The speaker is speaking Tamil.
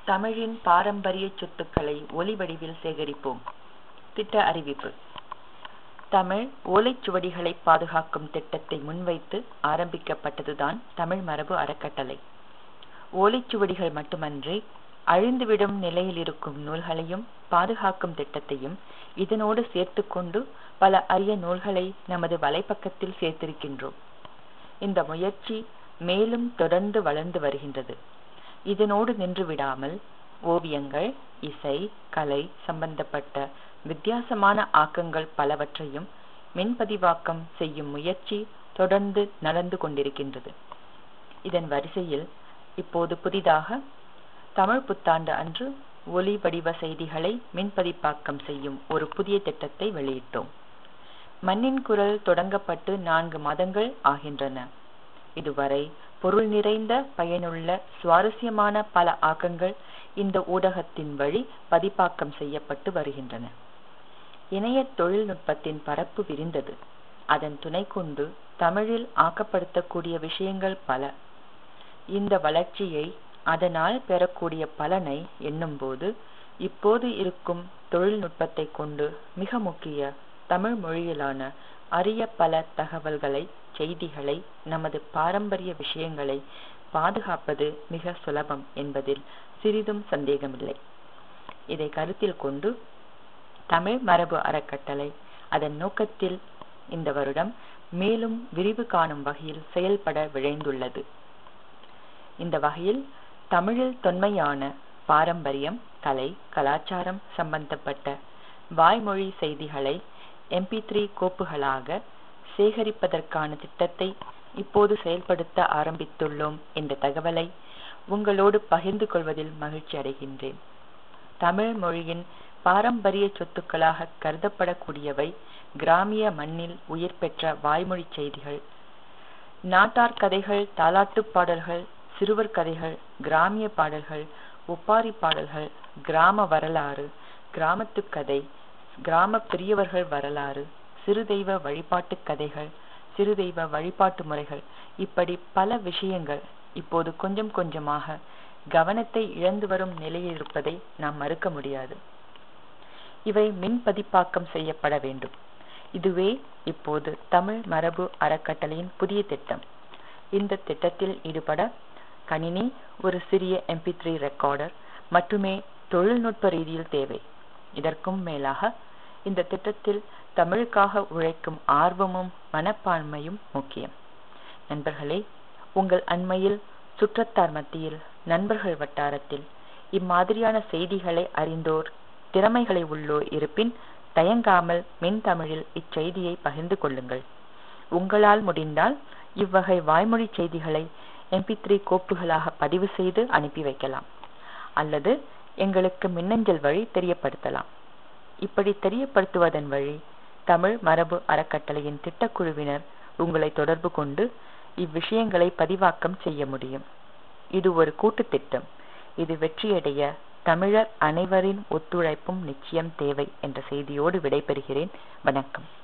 தமிழின் பாரம்பரிய சொத்துக்களை ஒலி வடிவில் சேகரிப்போம் திட்ட அறிவிப்பு தமிழ் ஓலைச்சுவடிகளை பாதுகாக்கும் திட்டத்தை முன்வைத்து ஆரம்பிக்கப்பட்டதுதான் தமிழ் மரபு அறக்கட்டளை ஓலைச்சுவடிகள் மட்டுமன்றி அழிந்துவிடும் நிலையில் இருக்கும் நூல்களையும் பாதுகாக்கும் திட்டத்தையும் இதனோடு சேர்த்துக்கொண்டு பல அரிய நூல்களை நமது வலைப்பக்கத்தில் சேர்த்திருக்கின்றோம் இந்த முயற்சி மேலும் தொடர்ந்து வளர்ந்து வருகின்றது இதனோடு நின்று விடாமல் ஓவியங்கள் இசை கலை சம்பந்தப்பட்ட வித்தியாசமான ஆக்கங்கள் பலவற்றையும் மின்பதிவாக்கம் செய்யும் முயற்சி தொடர்ந்து நடந்து கொண்டிருக்கின்றது இதன் வரிசையில் இப்போது புதிதாக தமிழ் புத்தாண்டு அன்று ஒலி வடிவ செய்திகளை மின்பதிப்பாக்கம் செய்யும் ஒரு புதிய திட்டத்தை வெளியிட்டோம் மண்ணின் குரல் தொடங்கப்பட்டு நான்கு மாதங்கள் ஆகின்றன இதுவரை பொருள் நிறைந்த பயனுள்ள சுவாரஸ்யமான பல ஆக்கங்கள் இந்த ஊடகத்தின் வழி பதிப்பாக்கம் செய்யப்பட்டு வருகின்றன இணைய தொழில்நுட்பத்தின் பரப்பு விரிந்தது அதன் துணை கொண்டு தமிழில் ஆக்கப்படுத்தக்கூடிய விஷயங்கள் பல இந்த வளர்ச்சியை அதனால் பெறக்கூடிய பலனை எண்ணும்போது இப்போது இருக்கும் தொழில்நுட்பத்தை கொண்டு மிக முக்கிய தமிழ் மொழியிலான அரிய பல தகவல்களை செய்திகளை நமது பாரம்பரிய விஷயங்களை பாதுகாப்பது மிக சுலபம் என்பதில் சிறிதும் சந்தேகமில்லை இதை கருத்தில் கொண்டு தமிழ் மரபு அறக்கட்டளை அதன் நோக்கத்தில் இந்த வருடம் மேலும் விரிவு காணும் வகையில் செயல்பட விழைந்துள்ளது இந்த வகையில் தமிழில் தொன்மையான பாரம்பரியம் கலை கலாச்சாரம் சம்பந்தப்பட்ட வாய்மொழி செய்திகளை எம்பி த்ரீ கோப்புகளாக சேகரிப்பதற்கான திட்டத்தை இப்போது செயல்படுத்த ஆரம்பித்துள்ளோம் என்ற தகவலை உங்களோடு பகிர்ந்து கொள்வதில் மகிழ்ச்சி அடைகின்றேன் தமிழ் மொழியின் பாரம்பரிய சொத்துக்களாக கருதப்படக்கூடியவை கிராமிய மண்ணில் உயிர் பெற்ற வாய்மொழி செய்திகள் நாட்டார் கதைகள் தாலாட்டு பாடல்கள் சிறுவர் கதைகள் கிராமிய பாடல்கள் ஒப்பாரி பாடல்கள் கிராம வரலாறு கிராமத்து கதை கிராம பெரியவர்கள் வரலாறு சிறுதெய்வ வழிபாட்டு கதைகள் சிறுதெய்வ வழிபாட்டு முறைகள் இப்படி பல விஷயங்கள் இப்போது கொஞ்சம் கொஞ்சமாக கவனத்தை இழந்து வரும் நிலையில் இருப்பதை நாம் மறுக்க முடியாது இவை மின் பதிப்பாக்கம் செய்யப்பட வேண்டும் இதுவே இப்போது தமிழ் மரபு அறக்கட்டளையின் புதிய திட்டம் இந்த திட்டத்தில் ஈடுபட கணினி ஒரு சிறிய எம்பி த்ரீ ரெக்கார்டர் மட்டுமே தொழில்நுட்ப ரீதியில் தேவை இதற்கும் மேலாக இந்த திட்டத்தில் தமிழுக்காக உழைக்கும் ஆர்வமும் மனப்பான்மையும் முக்கியம் நண்பர்களே உங்கள் அண்மையில் சுற்றத்தார் மத்தியில் நண்பர்கள் வட்டாரத்தில் இம்மாதிரியான செய்திகளை அறிந்தோர் திறமைகளை உள்ளோர் இருப்பின் தயங்காமல் மின் தமிழில் இச்செய்தியை பகிர்ந்து கொள்ளுங்கள் உங்களால் முடிந்தால் இவ்வகை வாய்மொழி செய்திகளை எம்பி த்ரீ கோப்புகளாக பதிவு செய்து அனுப்பி வைக்கலாம் அல்லது எங்களுக்கு மின்னஞ்சல் வழி தெரியப்படுத்தலாம் இப்படி தெரியப்படுத்துவதன் வழி தமிழ் மரபு அறக்கட்டளையின் திட்டக்குழுவினர் உங்களை தொடர்பு கொண்டு இவ்விஷயங்களை பதிவாக்கம் செய்ய முடியும் இது ஒரு கூட்டு திட்டம் இது வெற்றியடைய தமிழர் அனைவரின் ஒத்துழைப்பும் நிச்சயம் தேவை என்ற செய்தியோடு விடைபெறுகிறேன் வணக்கம்